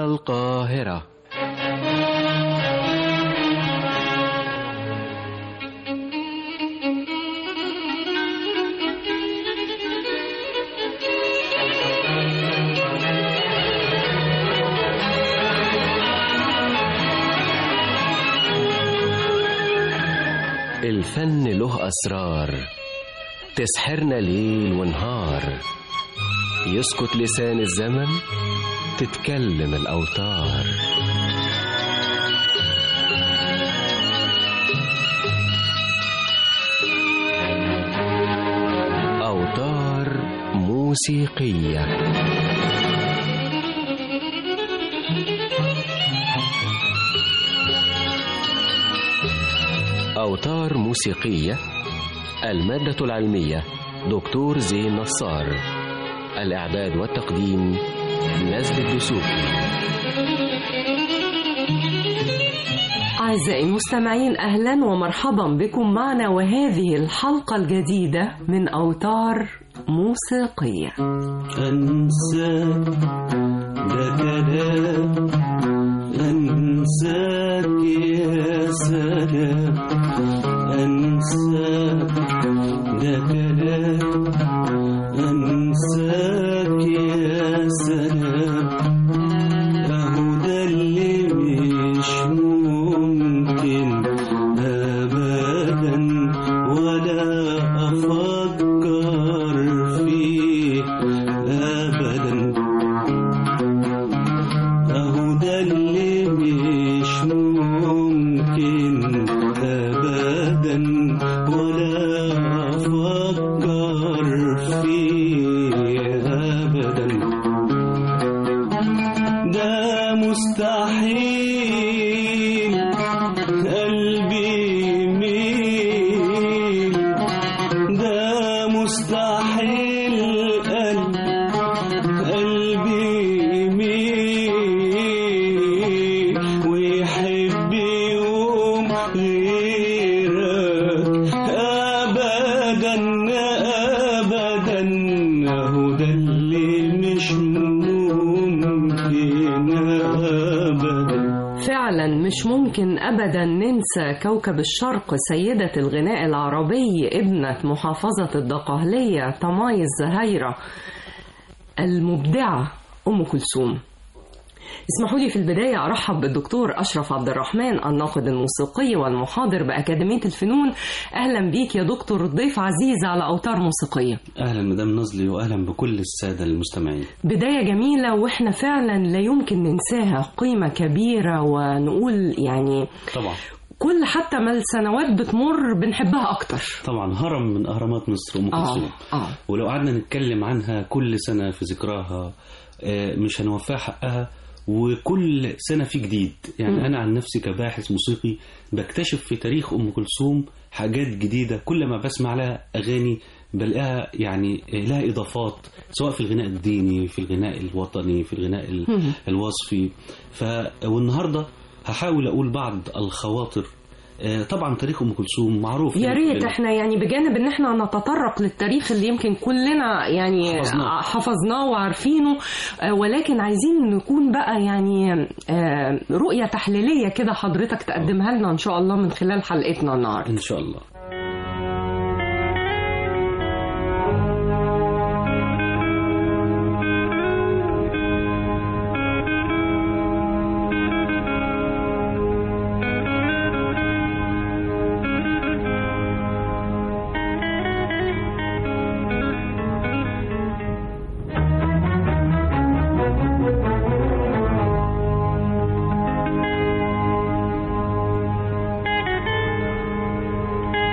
إلى القاهرة الفن له أسرار تسحرنا ليل ونهار يسكت لسان الزمن تتكلم الأوتار أوتار موسيقية أوتار موسيقية المادة العلمية دكتور زين نصار الإعداد والتقديم نزل الدسوقي أعزائي المستمعين أهلا ومرحبا بكم معنا وهذه الحلقة الجديدة من أوتار موسيقية أنسى ده كلام أنساك يا سلام أنساك ده كلام أنساك يا سلام أهو ده اللي مش ممكن أبدا ولا أفكر فيه أبدا أهو ده اللي مش ممكن أبدا ولا أفكر فيه أبدا ده مستحيل قلبي يميل ده مستحيل قلب قلبي يميل ويحب يوم غيرك أبدا أبدا أهو ده اللي مش ممكن أبدا فعلا مش ممكن أبدا ننسى كوكب الشرق سيدة الغناء العربي ابنة محافظة الدقهلية طماي الزهيرة المبدعة أم كلثوم اسمحوا لي في البداية أرحب بالدكتور أشرف عبد الرحمن الناقد الموسيقي والمحاضر بأكاديمية الفنون أهلا بيك يا دكتور ضيف عزيز على أوتار موسيقية أهلا مدام نزلي وأهلا بكل السادة المستمعين بداية جميلة وإحنا فعلا لا يمكن ننساها قيمة كبيرة ونقول يعني طبعا كل حتى ما السنوات بتمر بنحبها أكتر طبعا هرم من أهرامات مصر أم كلثوم آه آه ولو قعدنا نتكلم عنها كل سنة في ذكراها آه، مش هنوفيها حقها وكل سنة في جديد يعني مم. أنا عن نفسي كباحث موسيقي بكتشف في تاريخ أم كلثوم حاجات جديدة كل ما بسمع لها أغاني بلاقيها يعني آه، لها إضافات سواء في الغناء الديني في الغناء الوطني في الغناء ال- مم. الوصفي ف والنهاردة هحاول أقول بعض الخواطر آه، طبعا تاريخ أم كلثوم معروف يا ريت كلنا. احنا يعني بجانب ان احنا نتطرق للتاريخ اللي يمكن كلنا يعني حفظناه. حفظناه وعارفينه آه، ولكن عايزين نكون بقى يعني آه، رؤية تحليلية كده حضرتك تقدمها لنا ان شاء الله من خلال حلقتنا النهارده إن شاء الله Thank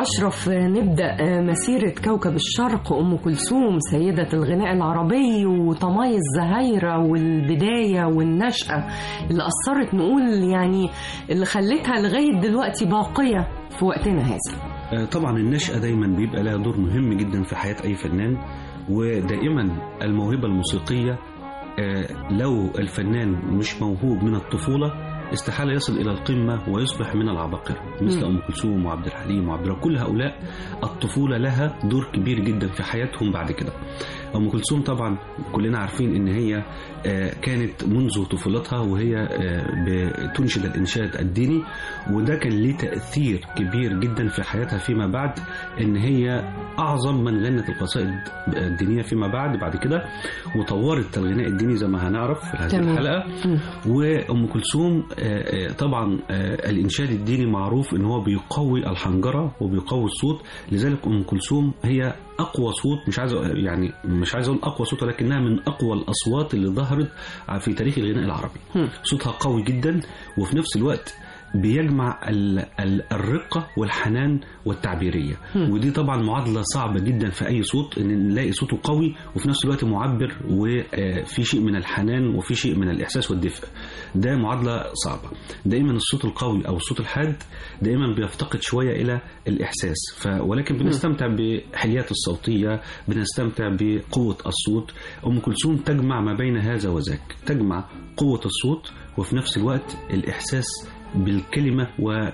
أشرف نبدأ مسيرة كوكب الشرق أم كلثوم سيدة الغناء العربي وطماي الزهايرة والبداية والنشأة اللي أثرت نقول يعني اللي خلتها لغاية دلوقتي باقية في وقتنا هذا آه، طبعا النشأة دايما بيبقى لها دور مهم جدا في حياة أي فنان ودائما الموهبة الموسيقية آه، لو الفنان مش موهوب من الطفولة استحالة يصل إلى القمة ويصبح من العباقرة مثل مم. أم كلثوم وعبد الحليم وعبد الرحمن كل هؤلاء الطفولة لها دور كبير جدا في حياتهم بعد كده أم كلثوم طبعا كلنا عارفين إن هي آه، كانت منذ طفولتها وهي آه، بتنشد الإنشاد الديني وده كان ليه تأثير كبير جدا في حياتها فيما بعد إن هي أعظم من غنت القصائد الدينية فيما بعد بعد كده وطورت الغناء الديني زي ما هنعرف في هذه تمام. الحلقة مم. وام كلثوم آه، آه، طبعا آه، الانشاد الديني معروف ان هو بيقوي الحنجره وبيقوي الصوت لذلك ام كلثوم هي اقوى صوت مش عايز أ- يعني مش عايز اقول اقوى صوت ولكنها من اقوى الاصوات اللي ظهرت في تاريخ الغناء العربي مم. صوتها قوي جدا وفي نفس الوقت بيجمع ال- ال- الرقة والحنان والتعبيرية مم. ودي طبعا معادلة صعبة جدا في أي صوت إن نلاقي صوته قوي وفي نفس الوقت معبر وفي شيء من الحنان وفي شيء من الإحساس والدفء ده معادلة صعبة دائما الصوت القوي أو الصوت الحاد دائما بيفتقد شوية إلى الإحساس ف ولكن بنستمتع بحليات الصوتية بنستمتع بقوة الصوت أم كلثوم تجمع ما بين هذا وذاك تجمع قوة الصوت وفي نفس الوقت الإحساس بالكلمة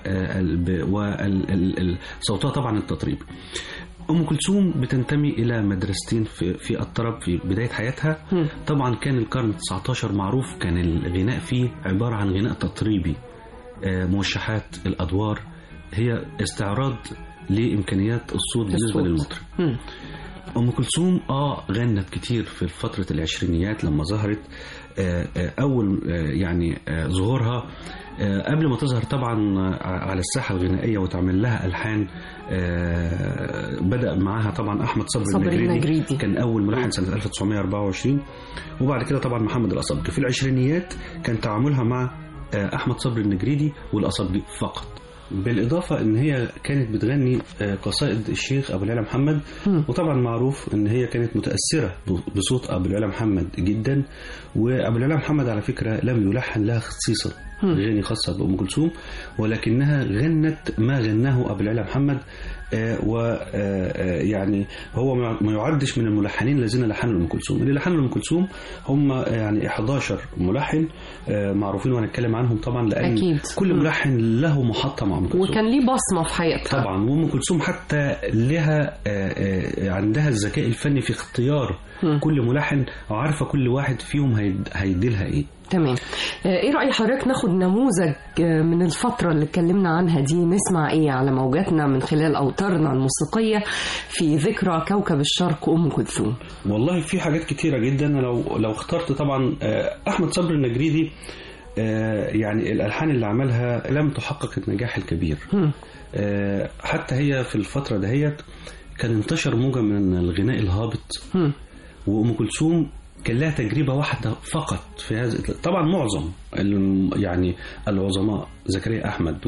وصوتها طبعا التطريب أم كلثوم بتنتمي إلى مدرستين في, في الطرب في بداية حياتها مم. طبعا كان القرن 19 معروف كان الغناء فيه عبارة عن غناء تطريبي آه، موشحات الأدوار هي استعراض لإمكانيات الصوت بالنسبة الصوت. للمطرب مم. أم كلثوم آه غنت كتير في فترة العشرينيات لما ظهرت آه، آه، أول آه، يعني آه، ظهورها آه، قبل ما تظهر طبعا آه، على الساحة الغنائية وتعمل لها ألحان آه، بدأ معاها طبعا أحمد صبري, صبري النجريدي النجريدي. كان أول ملحن سنة 1924 وبعد كده طبعا محمد الأصبجي في العشرينيات كان تعاملها مع آه، أحمد صبري النجريدي والأصبجي فقط بالإضافة إن هي كانت بتغني آه، قصائد الشيخ أبو العلا محمد مم. وطبعا معروف إن هي كانت متأثرة ب- بصوت أبو العلا محمد جدا وأبو العلا محمد على فكرة لم يلحن لها خصيصا مم. أغاني خاصة بأم كلثوم ولكنها غنت ما غناه أبو العلا محمد ويعني هو ما ما يعدش من الملحنين الذين لحنوا لأم كلثوم اللي لحنوا لأم كلثوم هم آه، يعني 11 ملحن آه، معروفين وهنتكلم عنهم طبعا لأن أكيد. كل مم. ملحن له محطة مع أم كلثوم وكان ليه بصمة في حياتها طبعا وام كلثوم حتى لها آه، آه، عندها الذكاء الفني في اختيار مم. كل ملحن وعارفه كل واحد فيهم هيد- هيديلها ايه تمام آه، ايه رأي حضرتك ناخد نموذج آه، من الفترة اللي اتكلمنا عنها دي نسمع ايه على موجاتنا من خلال اوتارنا الموسيقية في ذكرى كوكب الشرق ام كلثوم والله في حاجات كتيره جدا لو لو اخترت طبعا آه، احمد صبري النجريدي آه، يعني الالحان اللي عملها لم تحقق النجاح الكبير مم. آه، حتى هي في الفتره دهيت كان انتشر موجه من الغناء الهابط مم. وام كلثوم كان لها تجربه واحده فقط في هذا طبعا معظم ال- يعني العظماء زكريا احمد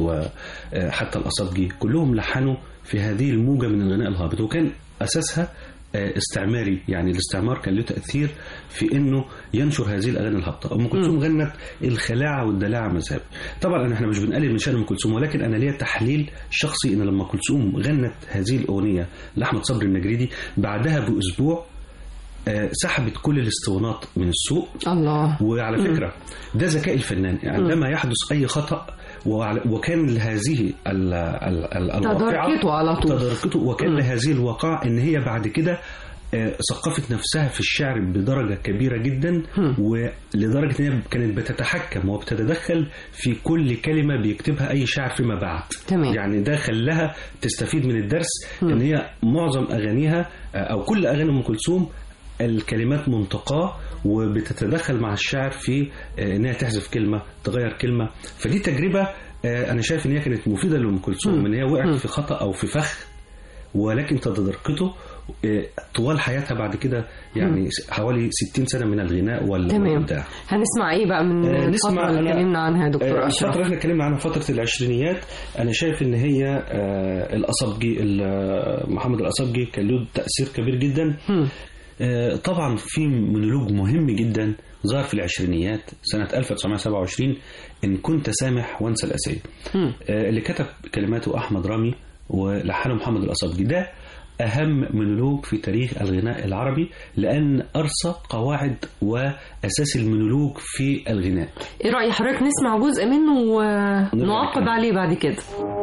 وحتى الاصابجي كلهم لحنوا في هذه الموجه من الغناء الهابط وكان اساسها آه، استعماري يعني الاستعمار كان له تاثير في انه ينشر هذه الاغاني الهابطه ام كلثوم غنت الخلاعه والدلاعه مذهب طبعا احنا مش بنقلل من شان ام كلثوم ولكن انا ليا تحليل شخصي ان لما كلثوم غنت هذه الاغنيه لاحمد صبري النجريدي بعدها باسبوع آه، سحبت كل الاسطوانات من السوق الله وعلى فكرة ده ذكاء الفنان يعني عندما يحدث أي خطأ وعلى- وكان لهذه ال- ال- ال- الواقعة تداركته على طول تداركته وكان مم. لهذه الواقعة إن هي بعد كده آه، ثقفت نفسها في الشعر بدرجة كبيرة جدا مم. ولدرجة إن هي كانت بتتحكم وبتتدخل في كل كلمة بيكتبها أي شاعر فيما بعد تمام. يعني ده خلاها تستفيد من الدرس مم. إن هي معظم أغانيها آه، أو كل أغاني أم كلثوم الكلمات منتقاه وبتتدخل مع الشاعر في آه، انها تحذف كلمه تغير كلمه فدي تجربه آه، انا شايف ان هي كانت مفيده لام كلثوم مم. ان هي مم. وقعت في خطا او في فخ ولكن تداركته آه، طوال حياتها بعد كده يعني حوالي 60 سنه من الغناء وال- تمام والابداع هنسمع ايه بقى من آه، الفترة اللي أنا- اتكلمنا عنها يا دكتور آه، أشرف الفترة اللي احنا اتكلمنا عنها فترة العشرينيات أنا شايف إن هي آه، الأصابجي ال- محمد الأصابجي كان له تأثير كبير جدا هم. آه، طبعا في مونولوج مهم جدا ظهر في العشرينيات سنة 1927 إن كنت سامح وانسى الأسية هم. آه، اللي كتب كلماته أحمد رامي ولحنه محمد الأصابجي ده أهم مونولوج في تاريخ الغناء العربي لأن أرسى قواعد وأساس المونولوج في الغناء ايه رأي حضرتك نسمع جزء منه ونعقب نكمل. عليه بعد كده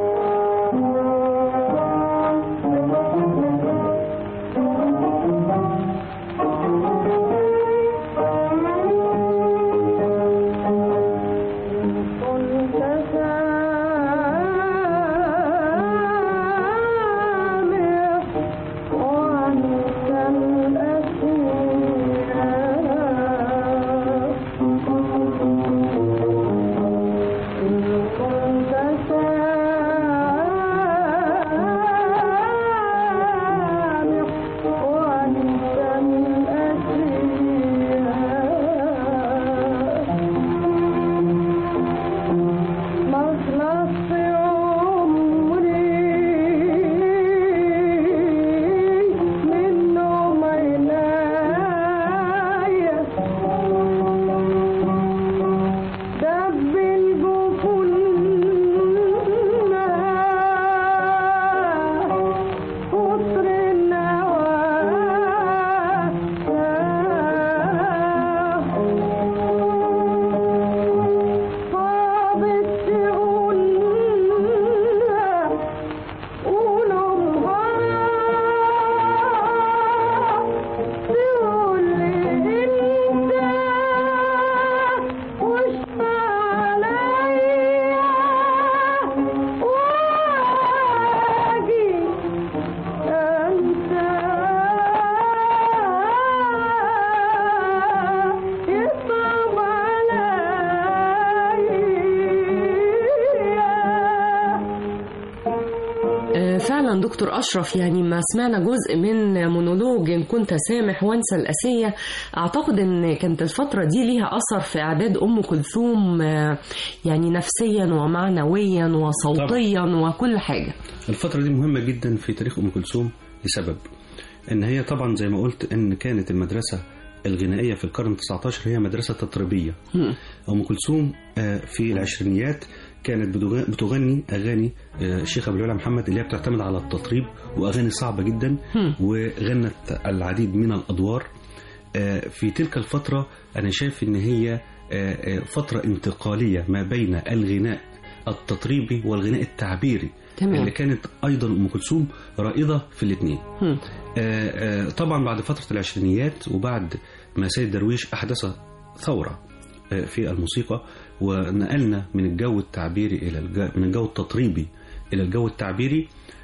آه، فعلا دكتور أشرف يعني ما سمعنا جزء من مونولوج إن كنت سامح وانسى الأسية أعتقد إن كانت الفترة دي ليها أثر في إعداد أم كلثوم آه، يعني نفسيا ومعنويا وصوتيا وكل حاجة الفترة دي مهمة جدا في تاريخ أم كلثوم لسبب إن هي طبعا زي ما قلت إن كانت المدرسة الغنائية في القرن 19 هي مدرسة تطريبية هم. أم كلثوم آه، في العشرينيات كانت بتغ- بتغني أغاني آه، الشيخ أبو العلا محمد اللي هي بتعتمد على التطريب وأغاني صعبة جدا هم. وغنت العديد من الأدوار آه، في تلك الفترة أنا شايف إن هي آه، آه، فترة انتقالية ما بين الغناء التطريبي والغناء التعبيري تمام. اللي كانت أيضا أم كلثوم رائدة في الاثنين هم. آه، آه، طبعا بعد فترة العشرينيات وبعد ما سيد درويش أحدث ثورة آه، في الموسيقى ونقلنا من الجو التعبيري إلى الجو من الجو التطريبي إلى الجو التعبيري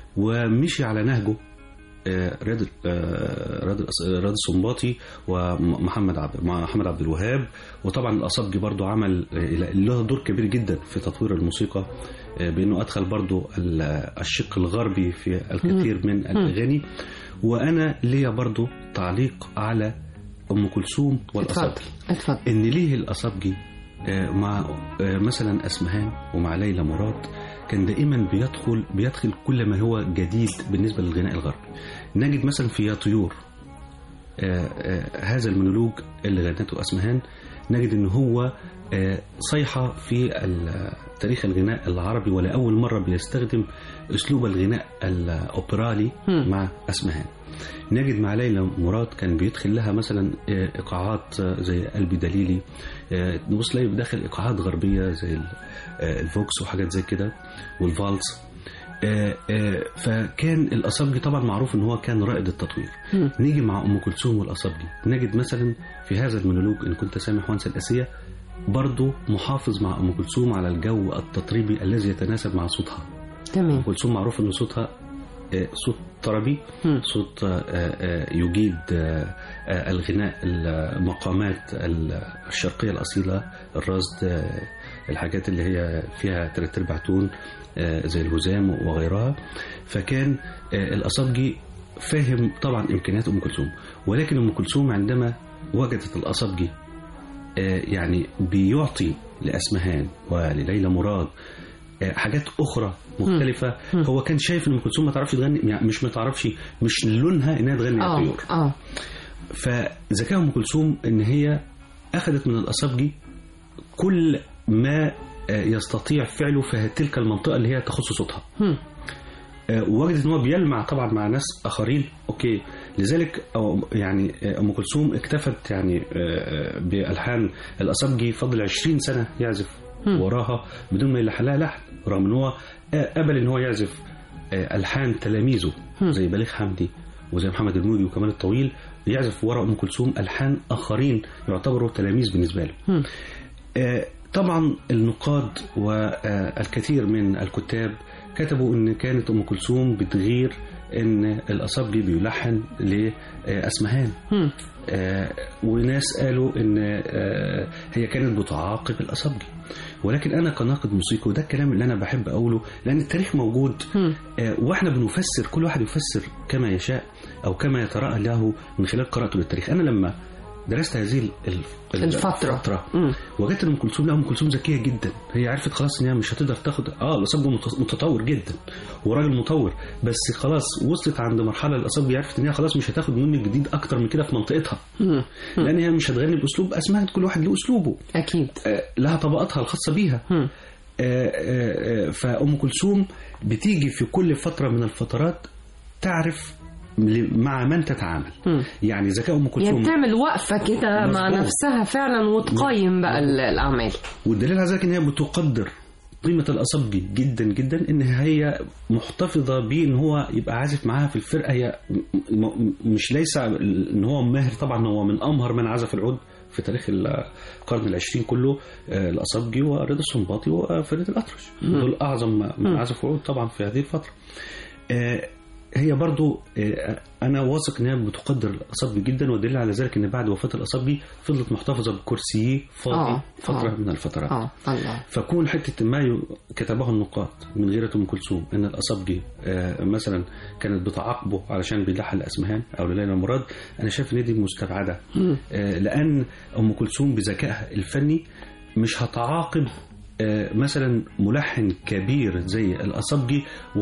ومشي على نهجه آه، رياض آه، رياض الأص- رياض السنباطي ومحمد عبد محمد عبد الوهاب وطبعا الأصابجي برضو عمل آه، له دور كبير جدا في تطوير الموسيقى آه، بأنه أدخل برضو ال- الشق الغربي في الكثير من الأغاني وأنا ليا برضو تعليق على أم كلثوم والأصابجي اتفضل اتفضل ان ليه الاصابجي آه، مع آه، مثلا اسمهان ومع ليلى مراد كان دائما بيدخل بيدخل كل ما هو جديد بالنسبه للغناء الغربي نجد مثلا في يا طيور آه، آه، هذا المونولوج اللي غنته اسمهان نجد ان هو آه، صيحه في ال- تاريخ الغناء العربي ولاول مره بيستخدم اسلوب الغناء الاوبرالي هم. مع اسمهان نجد مع ليلى مراد كان بيدخل لها مثلا آه، ايقاعات آه، زي قلبي دليلي آه، نبص تلاقي بداخل ايقاعات غربيه زي ال- آه، الفوكس وحاجات زي كده والفالس آه، آه، فكان الاصابجي طبعا معروف ان هو كان رائد التطوير هم. نيجي مع ام كلثوم والاصابجي نجد مثلا في هذا المونولوج ان كنت سامح وانسى الاسيه برضه محافظ مع ام كلثوم على الجو التطريبي الذي يتناسب مع صوتها تمام ام كلثوم معروف ان صوتها آه، صوت طربي هم. صوت آه، آه، يجيد آه، آه، الغناء المقامات الشرقية الأصيلة الرصد آه، الحاجات اللي هي فيها تلات أرباع تون آه، زي الهزام وغيرها فكان آه، الأصابجي فاهم طبعا امكانيات ام كلثوم ولكن ام كلثوم عندما وجدت الاصابجي آه، يعني بيعطي لاسمهان ولليلى مراد آه، حاجات اخرى مختلفه هو كان شايف ان ام كلثوم ما تعرفش تغني يعني مش ما تعرفش مش لونها انها تغني اه عطيور اه فذكاء ام كلثوم ان هي اخذت من الاصابجي كل ما آه، يستطيع فعله في تلك المنطقه اللي هي تخص صوتها هم. آه، ووجدت ان هو بيلمع طبعا مع ناس اخرين اوكي لذلك أو يعني آه، ام كلثوم اكتفت يعني آه، آه، بالحان الاصابجي فضل 20 سنه يعزف وراها بدون ما يلحن لها لحن رغم ان هو آه، قبل ان هو يعزف آه، الحان تلاميذه زي بليغ حمدي وزي محمد الموجي وكمال الطويل يعزف ورا ام كلثوم الحان اخرين يعتبروا تلاميذ بالنسبه له هم. آه، طبعا النقاد والكثير من الكتاب كتبوا ان كانت ام كلثوم بتغير ان الاصابجي بيلحن لاسمهان هم. آه، وناس قالوا ان آه، هي كانت بتعاقب الاصابجي ولكن انا كناقد موسيقي وده الكلام اللي انا بحب اقوله لان التاريخ موجود هم. آه، واحنا بنفسر كل واحد يفسر كما يشاء او كما يتراءى له من خلال قراءته للتاريخ انا لما درست هذه ال- ال- الفترة. الفترة مم. وجدت ان ام كلثوم لا ام كلثوم ذكيه جدا هي عرفت خلاص ان هي مش هتقدر تاخد اه الاصابجي مت- متطور جدا وراجل مطور بس خلاص وصلت عند مرحله الاصابجي عرفت ان هي خلاص مش هتاخد مني جديد اكتر من كده في منطقتها هم. لان هي مش هتغني باسلوب اسمها كل واحد له اسلوبه اكيد آه، لها طبقاتها الخاصه بيها هم. آه، آه، آه، فأم كلثوم بتيجي في كل فترة من الفترات تعرف ل- مع من تتعامل مم. يعني ذكاء أم يعني كلثوم بتعمل وقفة كده مع مظبوط. نفسها فعلا وتقيم بقى ال- الأعمال والدليل على ذلك ان هي بتقدر قيمة الأصابجي جدا جدا إن هي محتفظة بيه إن هو يبقى عازف معاها في الفرقة هي م- م- مش ليس إن هو ماهر طبعا هو من أمهر من عزف العود في تاريخ القرن العشرين كله آه، الأصابجي ورضا السنباطي وفريد الأطرش دول أعظم من عزفوا عود طبعا في هذه الفترة آه، هي برضو آه، انا واثق ان هي بتقدر الاصابجي جدا والدليل على ذلك ان بعد وفاه الاصابجي فضلت محتفظه بكرسيه فاضي آه، فتره آه. من الفترات اه الله فكون حته ما ي- كتبه النقاد من غيرة ام كلثوم ان الاصابجي آه، مثلا كانت بتعاقبه علشان بيلحن لاسمهان او لليلى مراد انا شايف ان دي مستبعده آه، لان ام كلثوم بذكائها الفني مش هتعاقب آه، مثلا ملحن كبير زي الاصابجي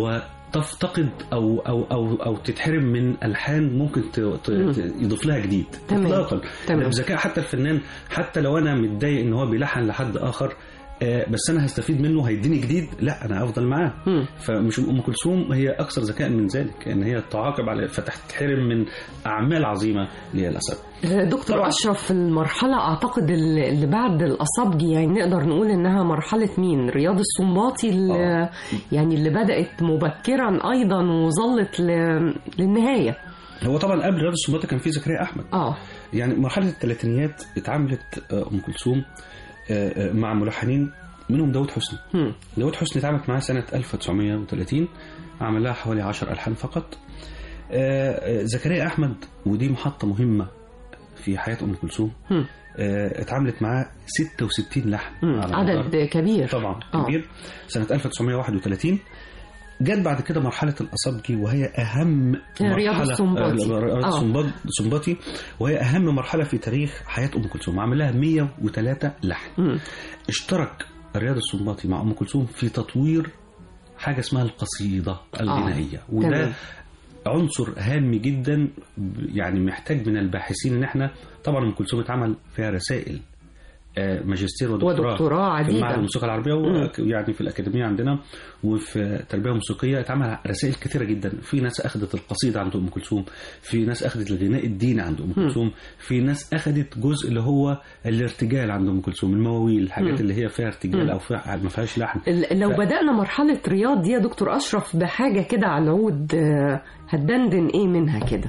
وتفتقد او او او او تتحرم من الحان ممكن ت- ت- ت- يضيف لها جديد تمام. اطلاقا تمام. بذكاء حتى الفنان حتى لو انا متضايق ان هو بيلحن لحد اخر آه، بس انا هستفيد منه هيديني جديد لا انا افضل معاه مم. فمش ام كلثوم هي اكثر ذكاء من ذلك ان هي تعاقب على فتحترم من اعمال عظيمه للاسف دكتور طبعاً. أشرف في المرحلة أعتقد ال- اللي بعد الأصابجي يعني نقدر نقول إنها مرحلة مين؟ رياض السنباطي اللي آه. يعني اللي بدأت مبكرا أيضا وظلت ل- للنهاية هو طبعا قبل رياض السنباطي كان في زكريا احمد اه يعني مرحله الثلاثينيات اتعاملت آه، ام كلثوم آه، آه، مع ملحنين منهم داود حسني هم. داود حسني اتعاملت معاه سنة 1930 عمل لها حوالي 10 ألحان فقط آه، آه، زكريا أحمد ودي محطة مهمة في حياة أم كلثوم هم. آه، اتعاملت معاه 66 لحن هم. على عدد مدار- كبير طبعا آه. كبير سنة 1931 جت بعد كده مرحلة الأصابجي وهي أهم رياض مرحلة- السنباطي. آه، رياض آه. السنباط- السنباطي وهي أهم مرحلة في تاريخ حياة أم كلثوم عمل لها 103 لحن هم. اشترك الرياض السنباطي مع ام كلثوم في تطوير حاجه اسمها القصيده الغنائيه وده تمام. عنصر هام جدا يعني محتاج من الباحثين ان احنا طبعا ام كلثوم اتعمل فيها رسائل آه، ماجستير ودكتوراه ودكتوراه في عديدة. معهد الموسيقى العربيه ويعني في الاكاديميه عندنا وفي التربيه الموسيقيه اتعمل رسائل كثيره جدا في ناس اخذت القصيده عند ام كلثوم في ناس اخذت الغناء الديني عند ام كلثوم في ناس اخذت جزء اللي هو الارتجال عند ام كلثوم المواويل الحاجات اللي هي فيها ارتجال او فيها ما فيهاش لحن ال- لو بدأنا مرحلة رياض دي يا دكتور أشرف بحاجة كده على العود آه، هتدندن إيه منها كده؟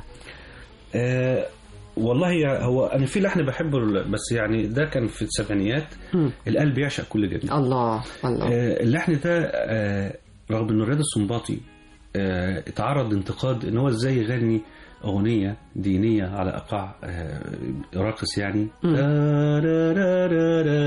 آه والله يا- هو انا في لحن بحبه بس يعني ده كان في السبعينيات مم. القلب يعشق كل جميل الله الله آه، اللحن ده آه، رغم انه الرياض السنباطي آه، اتعرض لانتقاد ان هو ازاي يغني اغنيه دينيه على ايقاع آه، راقص يعني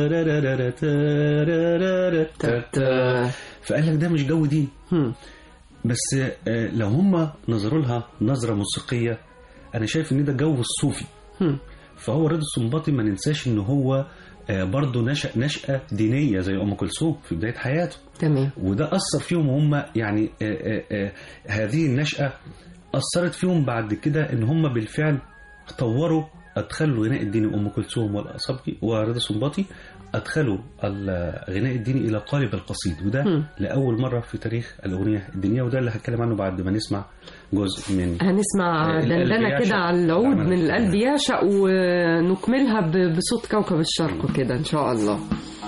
تت- فقال لك ده مش جو دين هم. بس آه، لو هم نظروا لها نظره موسيقيه انا شايف ان ده جو الصوفي هم. فهو رضا السنباطي ما ننساش ان هو آه، برضه نشأ نشأة دينية زي أم كلثوم في بداية حياته تمام وده أثر فيهم وهم يعني آه، آه، آه، هذه النشأة أثرت فيهم بعد كده إن هم بالفعل طوروا أدخلوا الغناء الديني أم كلثوم والأصابجي ورضا السنباطي أدخلوا الغناء الديني إلى قالب القصيد وده هم. لأول مرة في تاريخ الأغنية الدينية وده اللي هتكلم عنه بعد ما نسمع جزء من هنسمع القلب دندنة يعشق. كده على العود نعم، من نعم. القلب يعشق ونكملها ب- بصوت كوكب الشرق كده إن شاء الله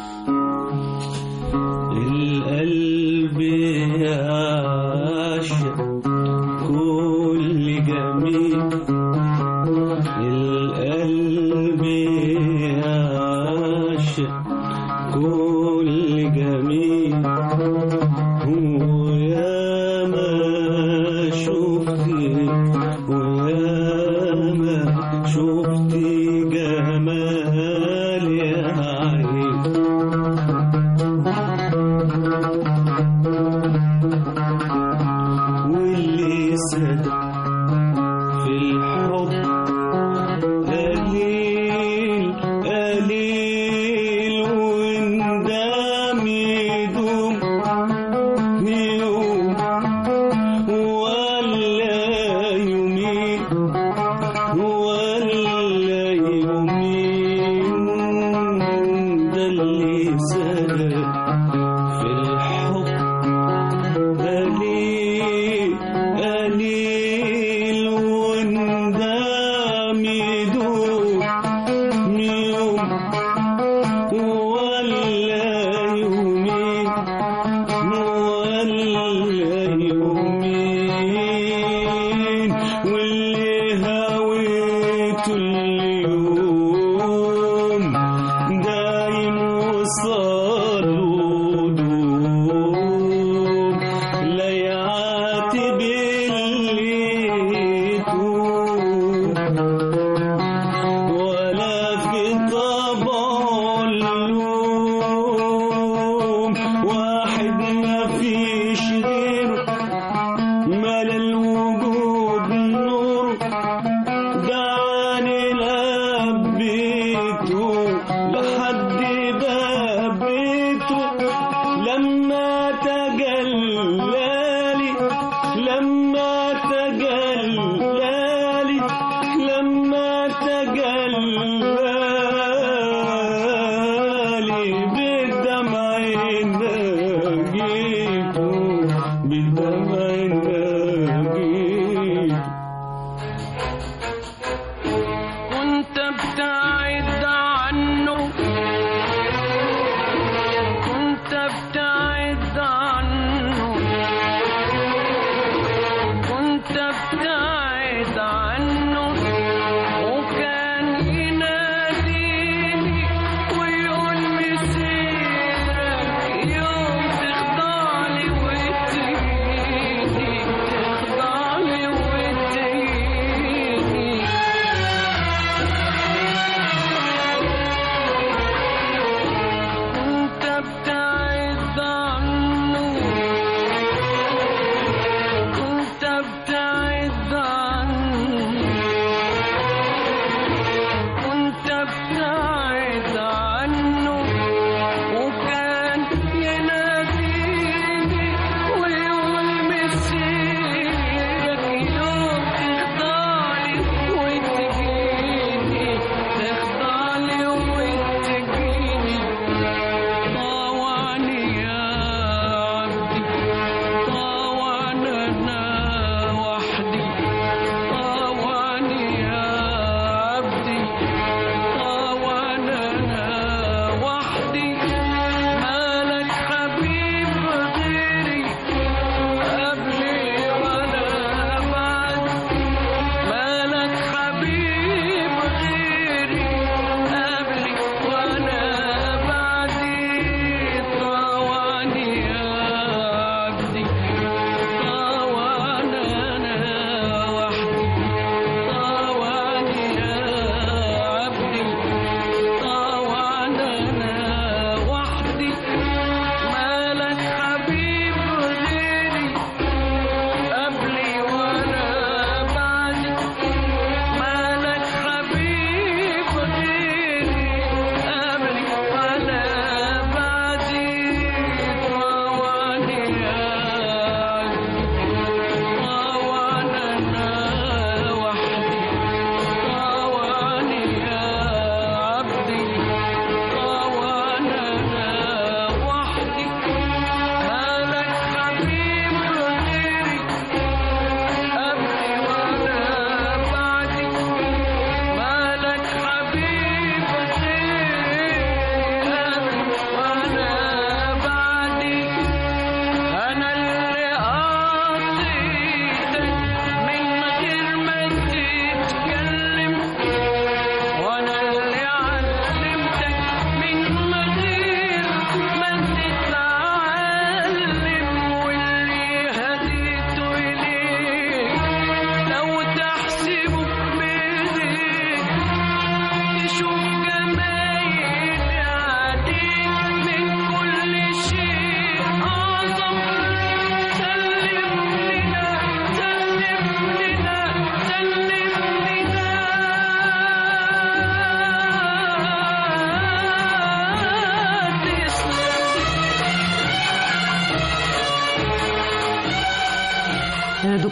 القلب يعشق كل جميل القلب يعشق كل جميل ويا ما شفت ويا ما شفت جمال يا عين واللي صدق في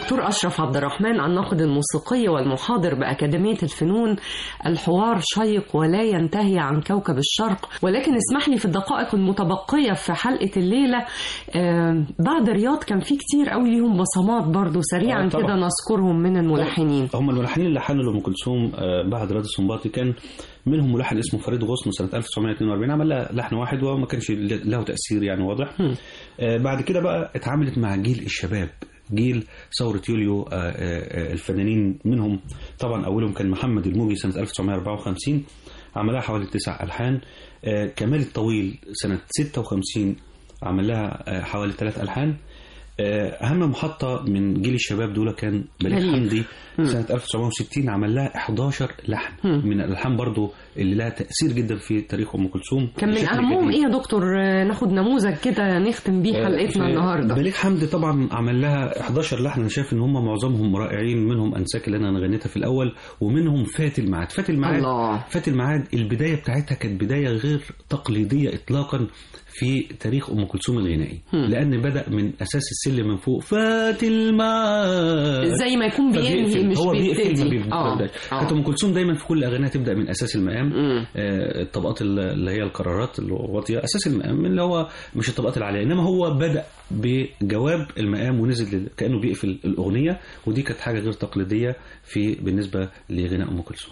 دكتور أشرف عبد الرحمن الناقد الموسيقي والمحاضر بأكاديمية الفنون الحوار شيق ولا ينتهي عن كوكب الشرق ولكن اسمح لي في الدقائق المتبقية في حلقة الليلة آه، بعد رياض كان في كتير قوي ليهم بصمات برضو سريعا آه، طبعا. كده نذكرهم من الملحنين هم الملحنين اللي حنوا لأم كلثوم آه، بعد رياض السنباطي كان منهم ملحن اسمه فريد غصن سنة 1942 عمل لها لحن واحد وما كانش له تأثير يعني واضح هم. آه، بعد كده بقى اتعاملت مع جيل الشباب جيل ثورة يوليو آه، آه، آه، الفنانين منهم طبعا أولهم كان محمد الموجي سنة 1954 عملها حوالي تسع ألحان آه، كمال الطويل سنة 56 عمل لها آه، حوالي ثلاث ألحان آه، أهم محطة من جيل الشباب دول كان بليغ بليغ. حمدي مم. سنة 1960 عمل لها 11 لحن مم. من الألحان برضو اللي لها تأثير جدا في تاريخ أم كلثوم كان من بشكل أهمهم كبير. إيه يا دكتور آه، ناخد نموذج كده نختم بيه حلقتنا في النهاردة بليغ حمدي طبعا عمل لها 11 لحن انا شايف ان هم معظمهم رائعين منهم انساك اللي انا غنيتها في الاول ومنهم فات الميعاد فات الميعاد الله فات الميعاد البدايه بتاعتها كانت بدايه غير تقليديه اطلاقا في تاريخ ام كلثوم الغنائي هم. لان بدا من اساس السلم من فوق فات الميعاد زي ما يكون بينهي فبيقفل. مش هو بيقفل ما بيبتدي بيبدأش اه كانت ام كلثوم دايما في كل اغانيها تبدا من اساس المقام مم. آه، الطبقات اللي هي القرارات الواطيه اساس المقام اللي هو مش الطبقات العاليه انما هو بدا بجواب المقام ونزل لل- كانه بيقفل الاغنيه ودي كانت حاجه غير تقليديه في بالنسبه لغناء ام كلثوم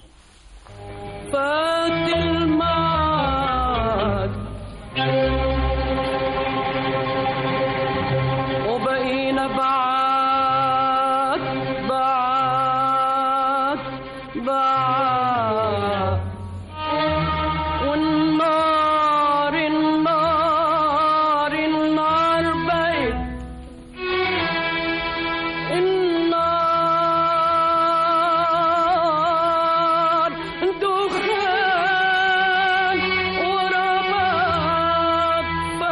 فات المعاد وبقينا بعاد بعاد بعاد والنار النار النار بيت النار دخان ورماد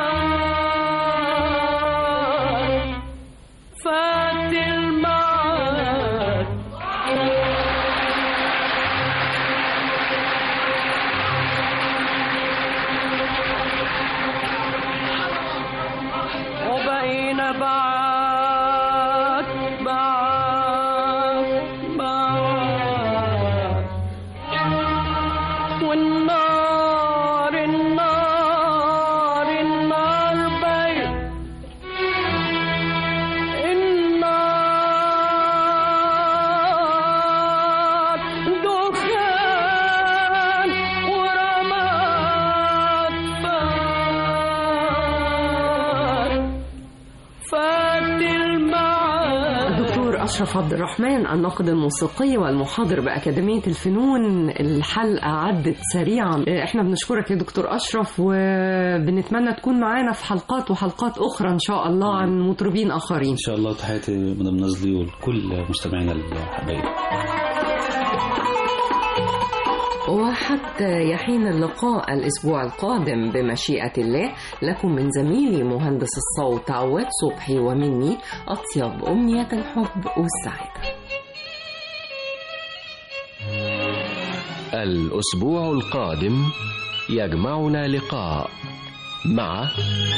فات فات المعاد وبقينا بعاد بعاد بعاد والنار النار النار بيت النار دخان ورماد فات فات المعاد الدكتور أشرف عبد الرحمن الناقد الموسيقي والمحاضر بأكاديمية الفنون الحلقة عدت سريعا احنا بنشكرك يا دكتور أشرف وبنتمنى تكون معانا في حلقات وحلقات أخرى إن شاء الله عن مطربين آخرين ان شاء الله تحياتي مدام نازلي ولكل مستمعينا الحبايب وحتى يحين اللقاء الأسبوع القادم بمشيئة الله لكم من زميلي مهندس الصوت عواد صبحي ومني أطيب أمنية الحب والسعادة الأسبوع القادم يجمعنا لقاء مع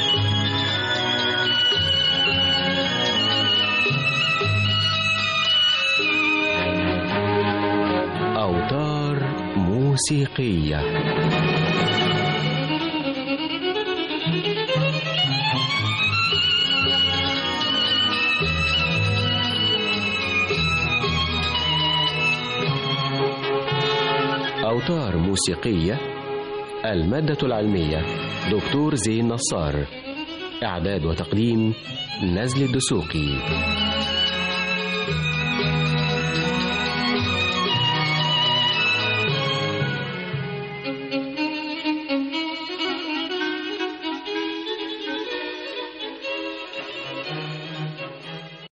أوتار موسيقية أوتار موسيقية المادة العلمية دكتور زين نصار إعداد وتقديم نزل الدسوقي